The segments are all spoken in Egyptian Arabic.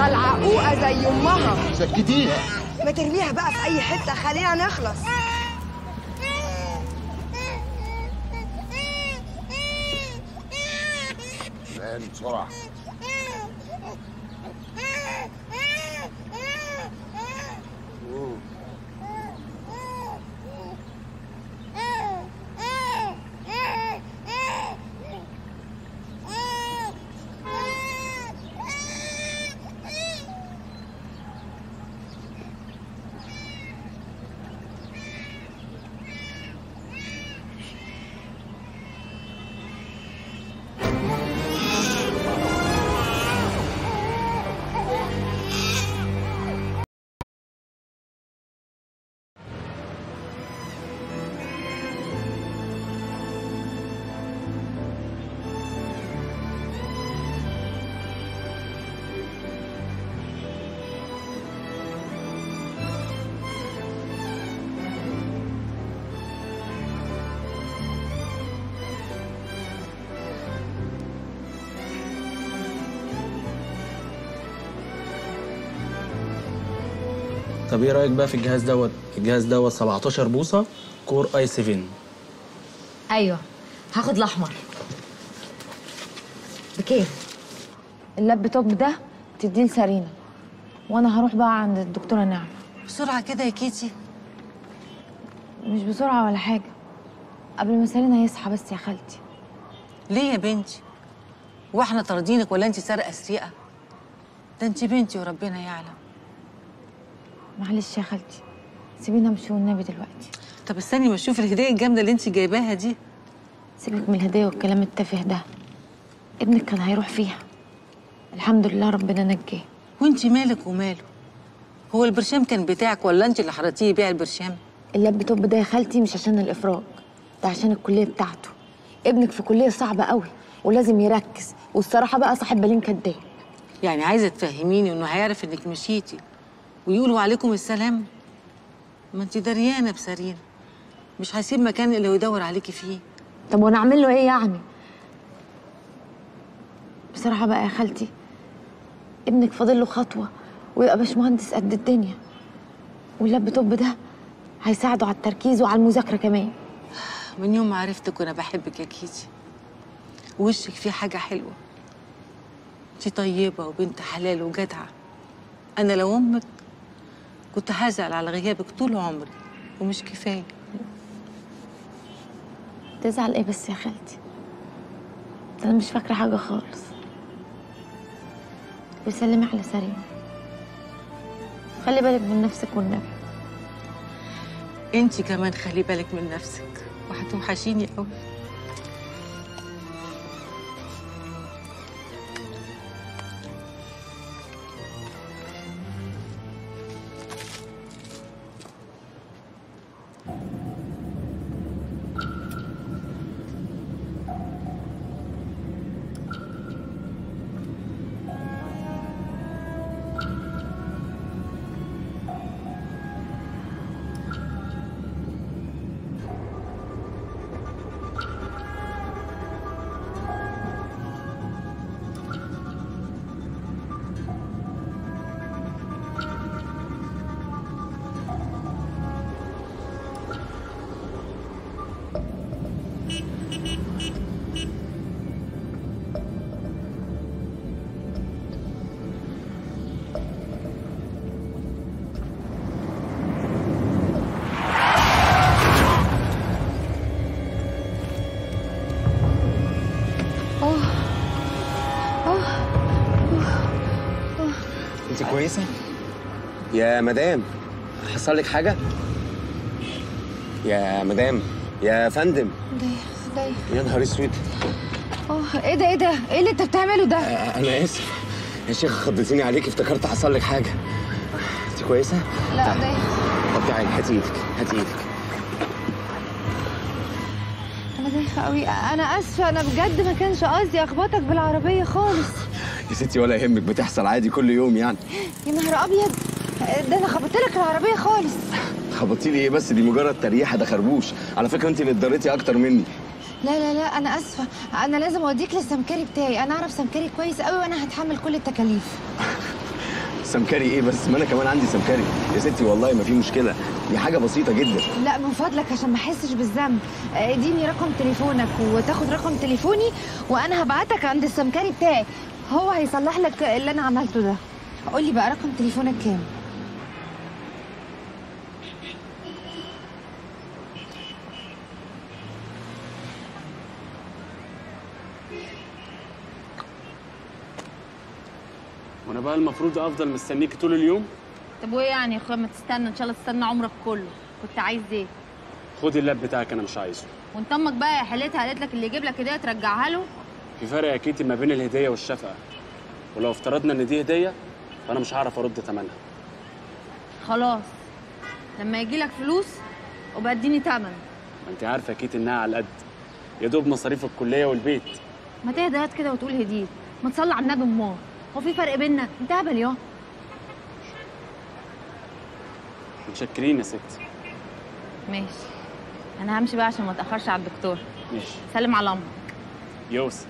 العقوقه زي امها سكتيها ما ترميها بقى في اي حته خلينا نخلص مان بسرعه طب ايه رايك بقى في الجهاز دوت الجهاز دوت 17 بوصه كور اي 7 ايوه هاخد الاحمر بكام اللابتوب ده تديه لسارينا وانا هروح بقى عند الدكتوره نعمه بسرعه كده يا كيتي مش بسرعه ولا حاجه قبل ما سارينا يصحى بس يا خالتي ليه يا بنتي واحنا طاردينك ولا انت سارقه سرقه ده انت بنتي وربنا يعلم معلش يا خالتي سيبينا امشي والنبي دلوقتي طب استني ما اشوف الهديه الجامده اللي انت جايباها دي سيبك من الهديه والكلام التافه ده ابنك كان هيروح فيها الحمد لله ربنا نجاه وانت مالك وماله هو البرشام كان بتاعك ولا انت اللي حرقتيه يبيع البرشام اللابتوب ده يا خالتي مش عشان الافراج ده عشان الكليه بتاعته ابنك في كليه صعبه قوي ولازم يركز والصراحه بقى صاحب بالين كداب يعني عايزه تفهميني انه هيعرف انك مشيتي ويقولوا عليكم السلام ما انت دريانه بسرير مش هيسيب مكان الا ويدور عليكي فيه طب وانا اعمل له ايه يعني بصراحه بقى يا خالتي ابنك فاضل له خطوه ويبقى باشمهندس قد الدنيا واللابتوب ده هيساعده على التركيز وعلى المذاكره كمان من يوم ما عرفتك وانا بحبك يا كيتي وشك فيه حاجه حلوه انت طيبه وبنت حلال وجدعه انا لو امك كنت هزعل على غيابك طول عمري ومش كفايه تزعل ايه بس يا خالتي انا مش فاكره حاجه خالص وسلمي على سريم خلي بالك من نفسك والنبي انت كمان خلي بالك من نفسك وهتوحشيني قوي انت كويسه يا مدام حصل لك حاجه يا مدام يا فندم دايخ دايخ يا نهار اسود اه ايه ده ايه ده ايه اللي انت بتعمله ده آه، انا اسف يا شيخ خضتيني عليك افتكرت حصل لك حاجه انت كويسه لا دايخ طب تعالي هاتي ايدك هاتي ايدك انا دايخه قوي انا اسفه انا بجد ما كانش قصدي اخبطك بالعربيه خالص يا ستي ولا يهمك بتحصل عادي كل يوم يعني يا نهار ابيض ده انا خبطت لك العربيه خالص خبطتي لي ايه بس دي مجرد تريحه ده خربوش على فكره انت اللي اتضريتي اكتر مني لا لا لا انا اسفه انا لازم اوديك للسمكري بتاعي انا اعرف سمكري كويس قوي وانا هتحمل كل التكاليف سمكري ايه بس ما انا كمان عندي سمكري يا ستي والله ما في مشكله دي حاجه بسيطه جدا لا من فضلك عشان ما احسش بالذنب اديني رقم تليفونك وتاخد رقم تليفوني وانا هبعتك عند السمكري بتاعي هو هيصلح لك اللي انا عملته ده قولي بقى رقم تليفونك كام وانا بقى المفروض افضل مستنيكي طول اليوم طب وايه يعني يا اخويا ما تستنى ان شاء الله تستنى عمرك كله كنت عايز ايه خدي اللاب بتاعك انا مش عايزه وانت امك بقى يا حالتها قالت لك اللي يجيب لك هديه ترجعها له في فرق يا كيتي ما بين الهديه والشفقه ولو افترضنا ان دي هديه فانا مش هعرف ارد ثمنها خلاص لما يجي لك فلوس وبقى اديني تمن ما انت عارفه يا كيتي انها على قد يا دوب مصاريف الكليه والبيت ما تهدى هات كده وتقول هديه ما تصلي على النبي امال هو في فرق بينا انت هبل يا متشكرين يا ستي ماشي انا همشي بقى عشان ما اتاخرش على الدكتور ماشي سلم على امك يوس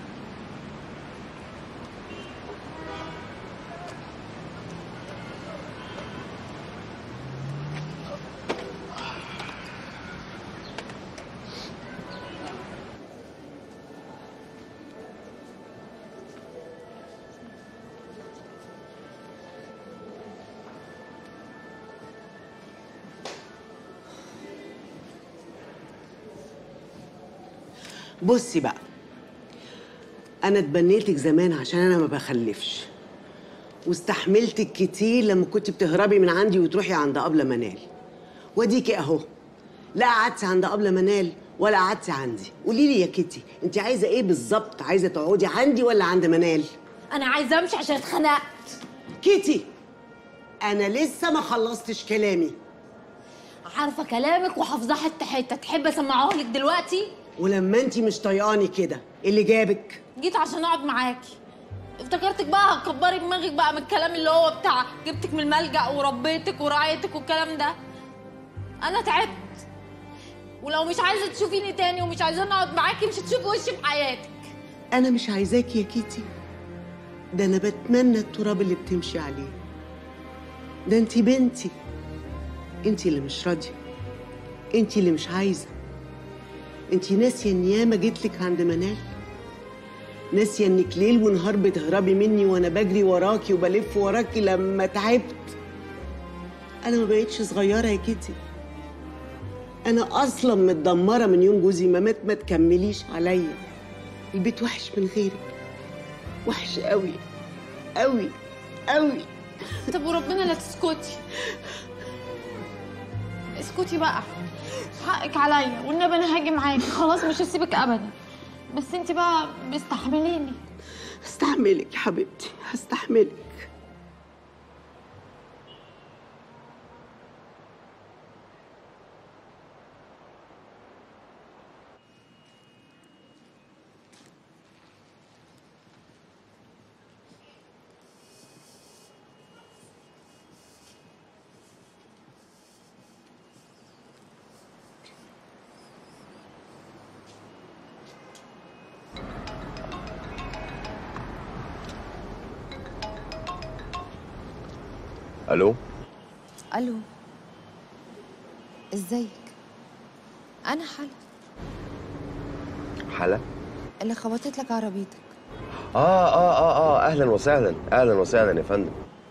بصي بقى انا اتبنيتك زمان عشان انا ما بخلفش واستحملتك كتير لما كنت بتهربي من عندي وتروحي عند ابله منال واديكي اهو لا قعدتي عند ابله منال ولا قعدتي عندي قولي لي يا كيتي انت عايزه ايه بالظبط عايزه تقعدي عندي ولا عند منال انا عايزه امشي عشان اتخنقت كيتي انا لسه ما خلصتش كلامي عارفه كلامك وحافظاه حته حته تحب اسمعه لك دلوقتي ولما انت مش طايقاني كده إيه اللي جابك جيت عشان اقعد معاكي افتكرتك بقى هتكبري دماغك بقى من الكلام اللي هو بتاع جبتك من الملجأ وربيتك ورعايتك والكلام ده انا تعبت ولو مش عايزه تشوفيني تاني ومش عايزه اقعد معاكي مش هتشوفي وشي في حياتك انا مش عايزاكي يا كيتي ده انا بتمنى التراب اللي بتمشي عليه ده انتي بنتي انتي اللي مش راضيه انتي اللي مش عايزه انتي ناسيه ان ياما جيتلك عند منال ناسيه انك ليل ونهار بتهربي مني وانا بجري وراكي وبلف وراكي لما تعبت انا ما بقتش صغيره يا كيتي انا اصلا متدمره من يوم جوزي ما مات ما تكمليش عليا البيت وحش من غيرك وحش قوي قوي قوي طب وربنا لا تسكتي اسكتي بقى حقك عليا والنبي انا هاجي معاكي خلاص مش هسيبك ابدا بس انت بقى بتستحمليني هستحملك يا حبيبتي هستحملك الو الو ازيك انا حلا حلا اللي خبطت لك عربيتك اه اه اه اه اهلا وسهلا اهلا وسهلا يا فندم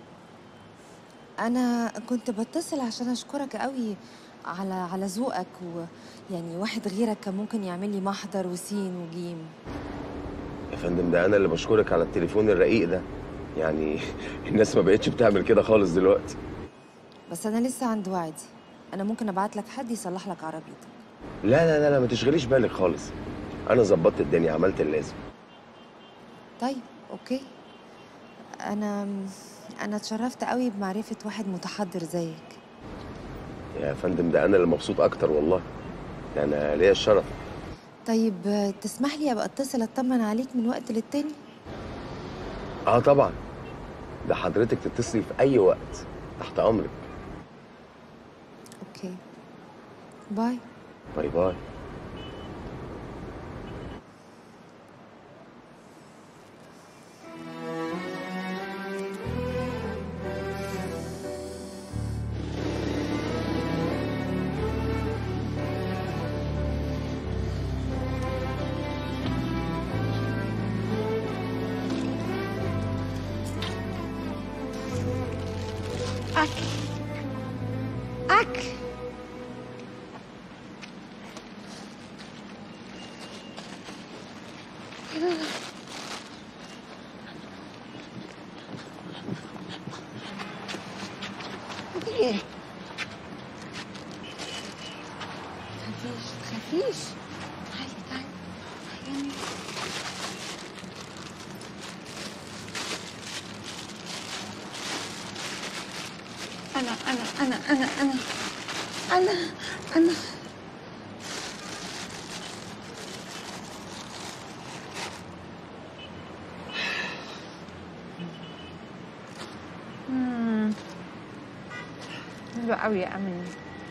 انا كنت بتصل عشان اشكرك قوي على على ذوقك ويعني واحد غيرك كان ممكن يعمل لي محضر وسين وجيم يا فندم ده انا اللي بشكرك على التليفون الرقيق ده يعني الناس ما بقتش بتعمل كده خالص دلوقتي بس انا لسه عند وعدي انا ممكن ابعت لك حد يصلح لك عربيتك لا لا لا لا ما تشغليش بالك خالص انا ظبطت الدنيا عملت اللازم طيب اوكي انا انا اتشرفت قوي بمعرفه واحد متحضر زيك يا فندم ده انا اللي مبسوط اكتر والله ده انا ليا الشرف طيب تسمح لي ابقى اتصل اطمن عليك من وقت للتاني اه طبعا ده حضرتك تتصلي في اي وقت تحت امرك اوكي باي باي باي اكل اكل ايه تخافيش تخافيش تعالي تعالي تعالي أنا أنا أنا أنا أنا أنا أنا مم. حلو قوي يا أمين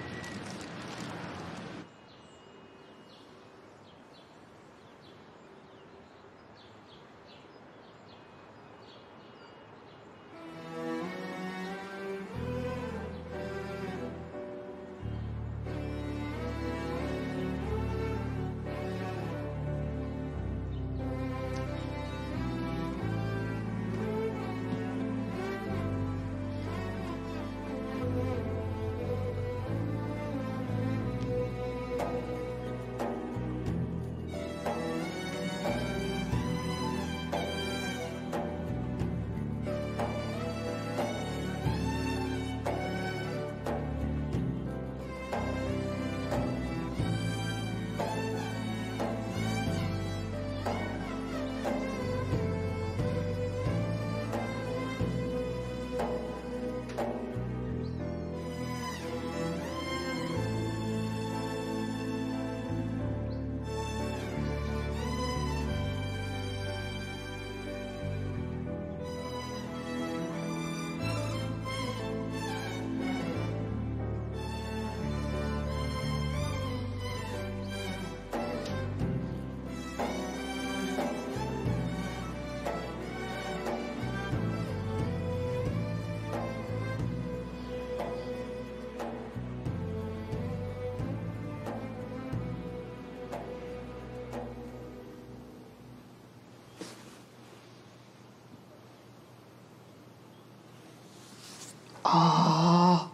آه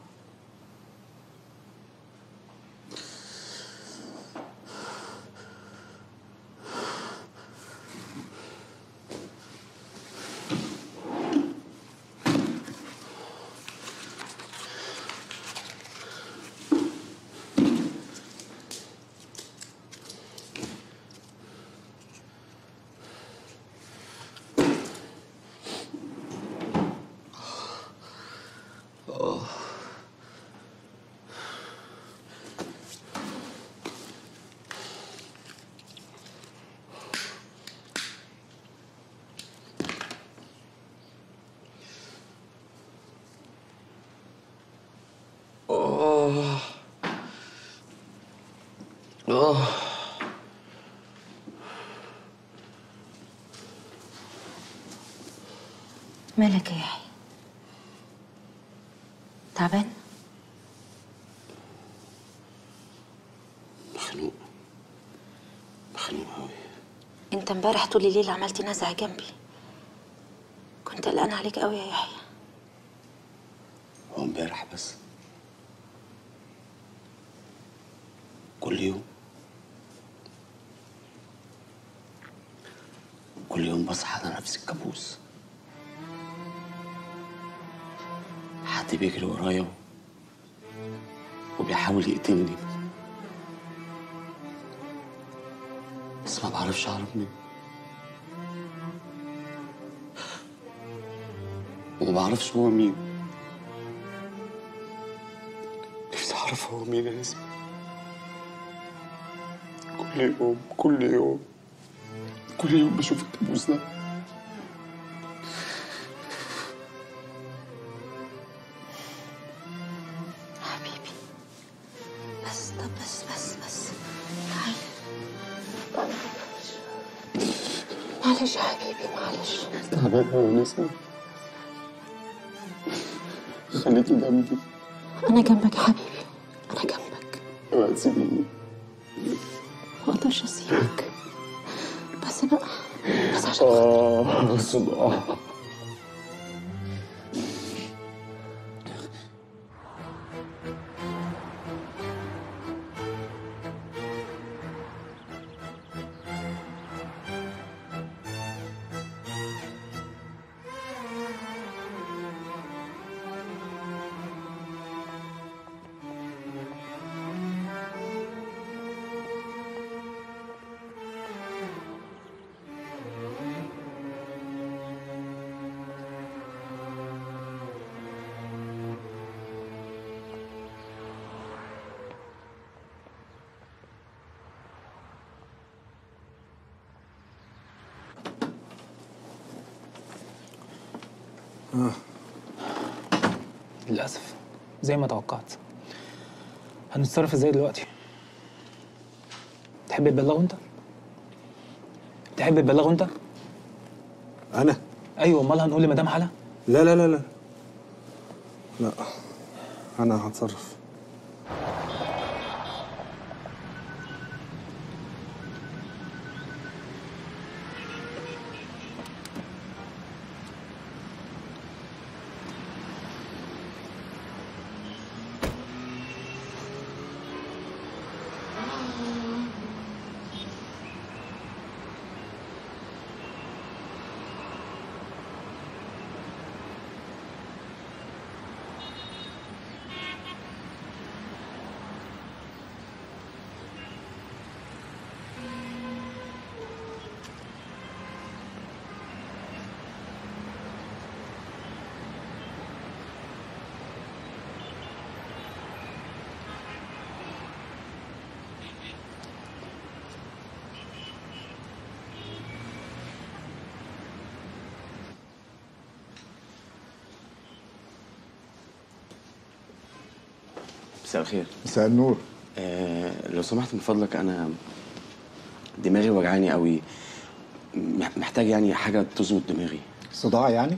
آه آه مالك يا يحيى تعبان مخنوق مخنوق أوي انت امبارح طول الليل عملت نزع جنبي كنت قلقان عليك قوي يا يحيى هو امبارح بس كل يوم كل يوم بصحى على نفس الكابوس حد بيجري ورايا وبيحاول يقتلني بس ما بعرفش اهرب منه وما بعرفش هو مين نفسي اعرف هو مين يا نسمة كل يوم كل يوم كل يوم بشوف الكابوس ده حبيبي بس طب بس بس بس تعالى معلش يا حبيبي معلش تعبان أوي يا نسمة خليكي جنبي انا جنبك يا حبيبي انا جنبك اوعي تسيبيني ما اقدرش اسيبك بس بقى بس عشان آه صداع للأسف زي ما توقعت هنتصرف ازاي دلوقتي؟ تحب تبلغه انت؟ تحب تبلغه انت؟ انا ايوه امال هنقول لمدام حلا؟ لا لا لا لا لا انا هتصرف مساء الخير مساء النور آه لو سمحت من فضلك انا دماغي وجعاني قوي مح- محتاج يعني حاجه تظبط دماغي صداع يعني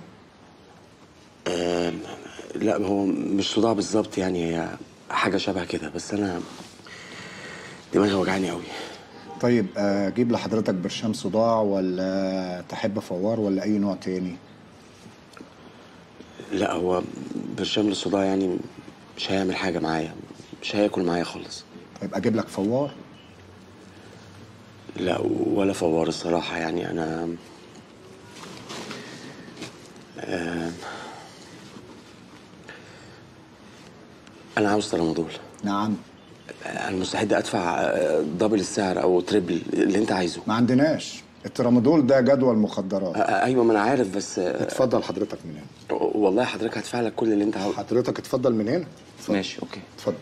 آه لا هو مش صداع بالظبط يعني هي حاجه شبه كده بس انا دماغي وجعاني قوي طيب آه، اجيب لحضرتك برشام صداع ولا تحب فوار ولا اي نوع تاني لا هو برشام للصداع يعني مش هيعمل حاجه معايا مش هياكل معايا خالص طيب اجيب لك فوار لا ولا فوار الصراحه يعني انا آه انا عاوز ترامادول نعم انا مستعد ادفع آه، دبل السعر او تريبل اللي انت عايزه ما عندناش الترامادول ده جدول مخدرات آه، ايوه ما انا عارف بس آه، اتفضل حضرتك من هنا والله حضرتك هدفع لك كل اللي انت عاوزه حضرتك اتفضل من هنا اتفضل. ماشي اوكي اتفضل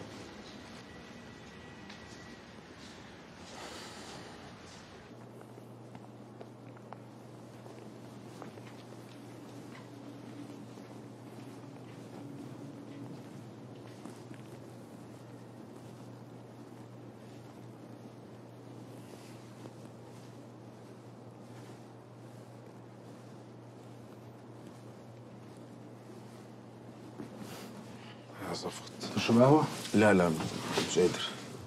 يا صفت تشرب قهوة؟ لا لا مش قادر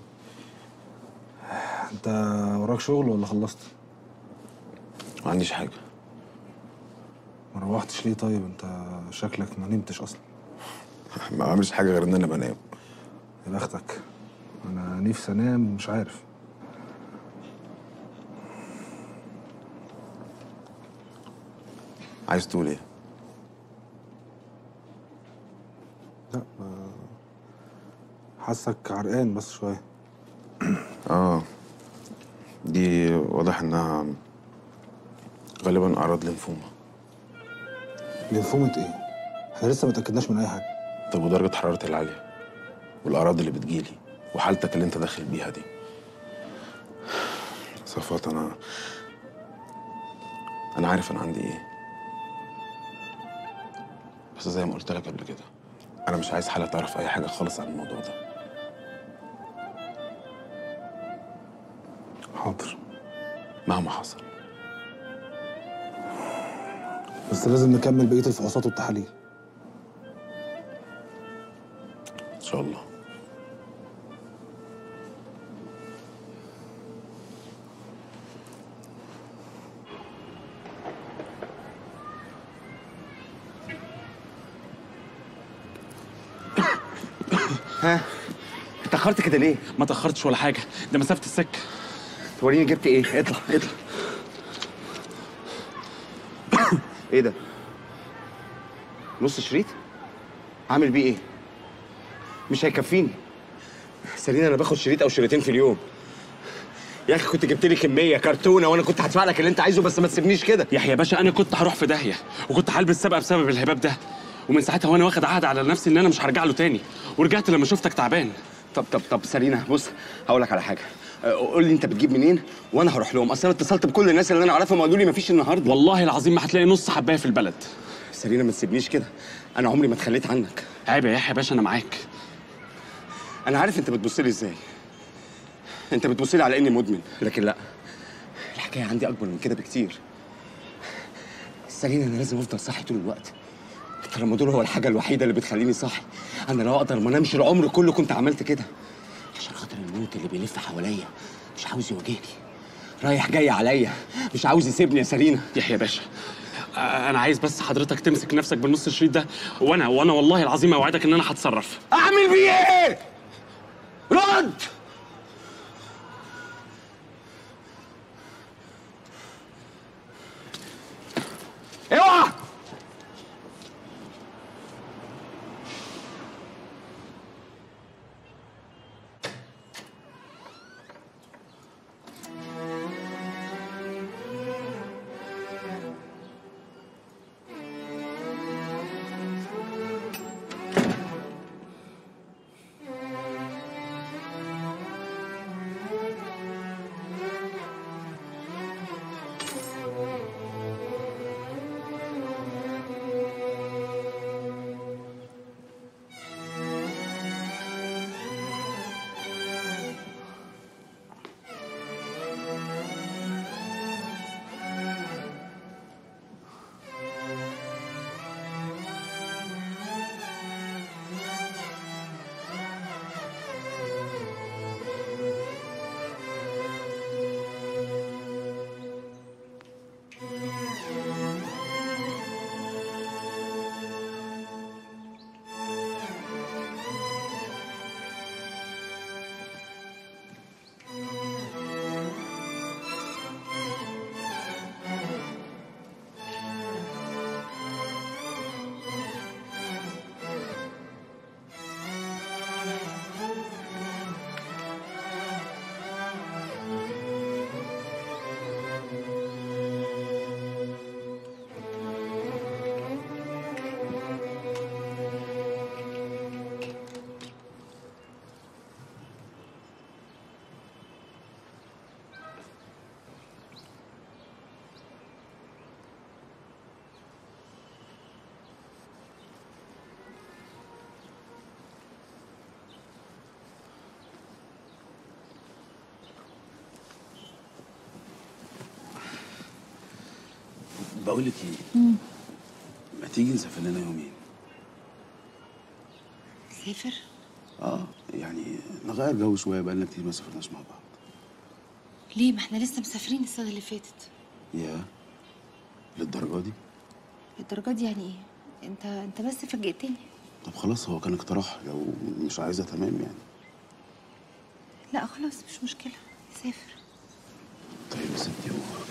انت وراك شغل ولا خلصت؟ ما عنديش حاجه ما روحتش ليه طيب انت شكلك ما نمتش اصلا ما بعملش حاجه غير ان انا بنام يا بختك انا نفسي انام مش عارف عايز تقول ايه لا ما- حاسك عرقان بس شويه اه دي واضح انها غالبا اعراض لنفوما لنفومة ايه؟ احنا لسه ما اتاكدناش من اي حاجه طب ودرجه حرارتي العاليه والاعراض اللي بتجيلي وحالتك اللي انت داخل بيها دي صفات انا انا عارف انا عندي ايه بس زي ما قلت لك قبل كده انا مش عايز حالة تعرف اي حاجه خالص عن الموضوع ده حاضر مهما حصل بس لازم نكمل بقيه الفحوصات والتحاليل ان شاء الله ها اتأخرت كده ليه؟ ما تاخرتش ولا حاجه ده مسافه السكه توريني جبت ايه؟ اطلع اطلع ايه ده؟ نص شريط؟ عامل بيه ايه؟ مش هيكفيني سالين انا باخد شريط او شريطين في اليوم يا اخي كنت جبت لي كميه كرتونه وانا كنت هدفع لك اللي انت عايزه بس ما تسيبنيش كده يحيى باشا انا كنت هروح في داهيه وكنت هلبس سبقه بسبب الهباب ده ومن ساعتها وانا واخد عهد على نفسي ان انا مش هرجع له تاني ورجعت لما شفتك تعبان طب طب طب سالينا بص هقول لك على حاجه أه، قول لي انت بتجيب منين وانا هروح لهم اصل انا اتصلت بكل الناس اللي انا اعرفهم وقالوا لي مفيش النهارده والله العظيم ما هتلاقي نص حبايه في البلد سيرينا ما تسيبنيش كده انا عمري ما اتخليت عنك عيب يا يحيى باشا انا معاك انا عارف انت بتبص لي ازاي انت بتبص لي على اني مدمن لكن لا الحكايه عندي اكبر من كده بكتير سيرينا انا لازم افضل صاحي طول الوقت الترامادول هو الحاجه الوحيده اللي بتخليني صاحي انا لو اقدر ما انامش العمر كله كنت عملت كده عشان خاطر الموت اللي بيلف حواليا مش عاوز يواجهني رايح جاي عليا مش عاوز يسيبني يا سيرينا يحيى باشا آه، انا عايز بس حضرتك تمسك نفسك بالنص الشريط ده وانا وانا والله العظيم اوعدك ان انا هتصرف اعمل بيه ايه رد اوعى بقول لك ايه ما تيجي نسافر لنا يومين سافر اه يعني نغير جو شويه بقالنا كتير ما سافرناش مع بعض ليه ما احنا لسه مسافرين السنه اللي فاتت يا للدرجه دي الدرجه دي يعني ايه انت انت بس فاجئتني طب خلاص هو كان اقتراح لو مش عايزه تمام يعني لا خلاص مش مشكله سافر طيب يا ستي هو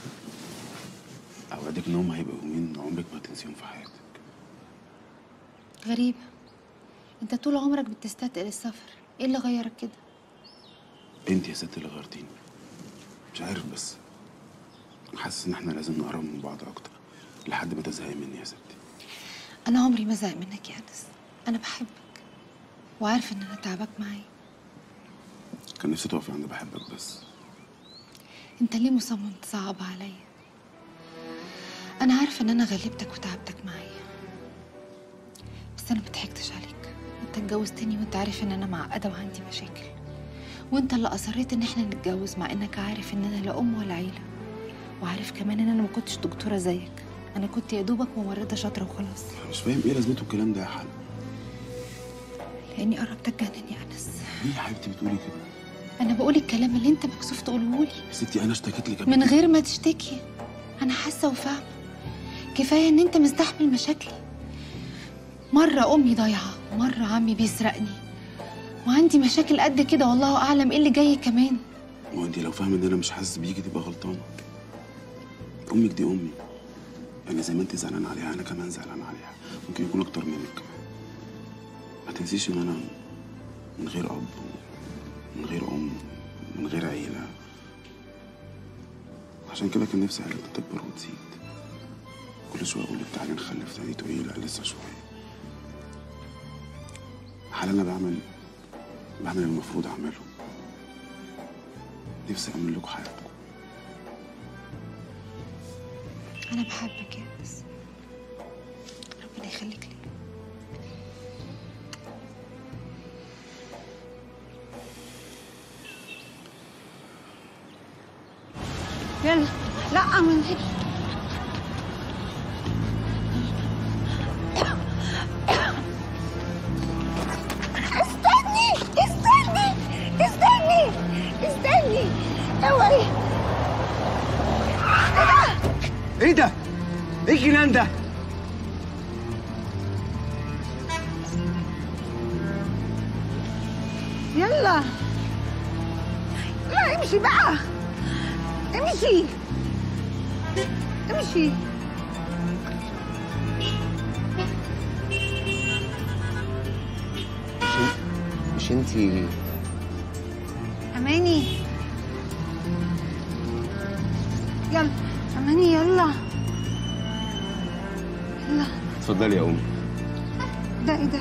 اوعدك ان هم هيبقوا يومين عمرك ما هتنسيهم في حياتك غريبه انت طول عمرك بتستثقل السفر ايه اللي غيرك كده انت يا ست اللي غيرتيني مش عارف بس حاسس ان احنا لازم نقرب من بعض اكتر لحد ما تزهقي مني يا ستي انا عمري ما زهق منك يا انس انا بحبك وعارفه ان انا تعبك معايا كان نفسي تقفي عند بحبك بس انت ليه مصمم تصعب عليا انا عارفه ان انا غلبتك وتعبتك معايا بس انا ما ضحكتش عليك انت اتجوزتني وانت عارف ان انا معقده وعندي مشاكل وانت اللي اصريت ان احنا نتجوز مع انك عارف ان انا لا ام ولا عيله وعارف كمان ان انا ما كنتش دكتوره زيك انا كنت يا دوبك ممرضه شاطره وخلاص مش فاهم ايه لازمته الكلام ده يا حل لاني قربت اتجنن يا انس ليه يا حبيبتي بتقولي كده انا بقول الكلام اللي انت مكسوف تقوله لي يا ستي انا اشتكيت لك قبل من كده. غير ما تشتكي انا حاسه وفاهمه كفايه ان انت مستحمل مشاكلي مره امي ضايعه ومره عمي بيسرقني وعندي مشاكل قد كده والله اعلم ايه اللي جاي كمان ما هو انت لو فاهمه ان انا مش حاسس بيكي تبقى غلطانه امك دي امي يعني زي ما انت زعلان عليها انا كمان زعلان عليها ممكن يكون اكتر منك كمان ما تنسيش ان انا من غير اب من غير ام من غير عيله عشان كده كان نفسي عيلتنا تكبر وتزيد كل شويه اقول لك تعالي نخلف تاني تقولي لا لسه شويه حال انا بعمل بعمل المفروض اعمله نفسي اعمل لكم حياتكم انا بحبك يا انس يخليك لي يلا لا من هنا استني استني استني استني اوعي ايه ده؟ ايه الجنان ده؟ يلا لا امشي بقى امشي امشي مش انتي اماني يلا اماني يلا يلا اتفضلي يا امي ده ايه ده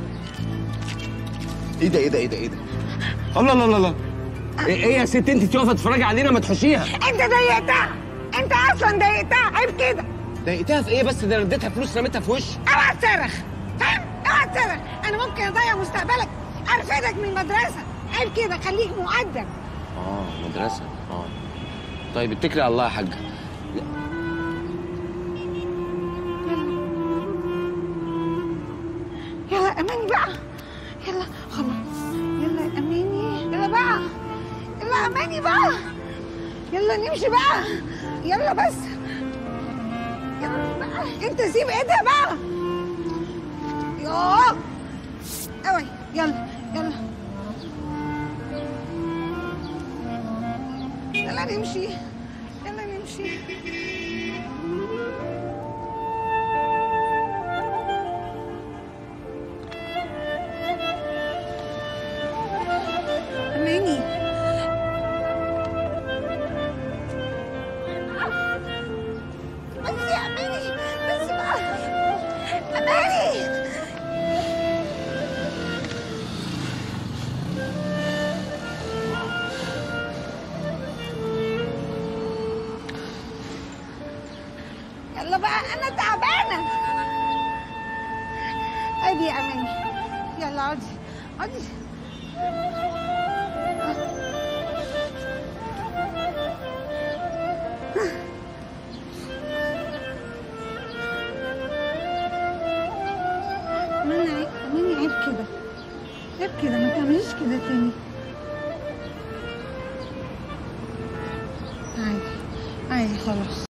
ايه ده ايه ده ايه ده ايه ده؟ الله الله الله الله ايه إيه يا ست انت واقفه تتفرجي علينا ما تحوشيها انت ضايقتها انت اصلا ضايقتها عيب كده ضايقتها في ايه بس ده انا اديتها فلوس رميتها في وشي اوعى تصرخ فاهم اوعى تصرخ انا ممكن اضيع مستقبلك ارفدك من المدرسه عيب كده خليك مؤدب اه مدرسه اه طيب اتكلي على الله يا حاجه يلا اماني بقى يلا خلاص يلا يا اماني يلا بقى يلا اماني بقى يلا نمشي بقى يلا بس يلا بقى انت سيب ايدها بقى يوه اوي يلا يلا يلا نمشي يلا نمشي اماني بس يا اماني بس بقى اماني يلا بقى انا تعبانه ادي يا اماني يلا اقعدي اقعدي اماني عيب اماني عيب كده عيب كده ما تعمليش كده تاني عادي عادي خلاص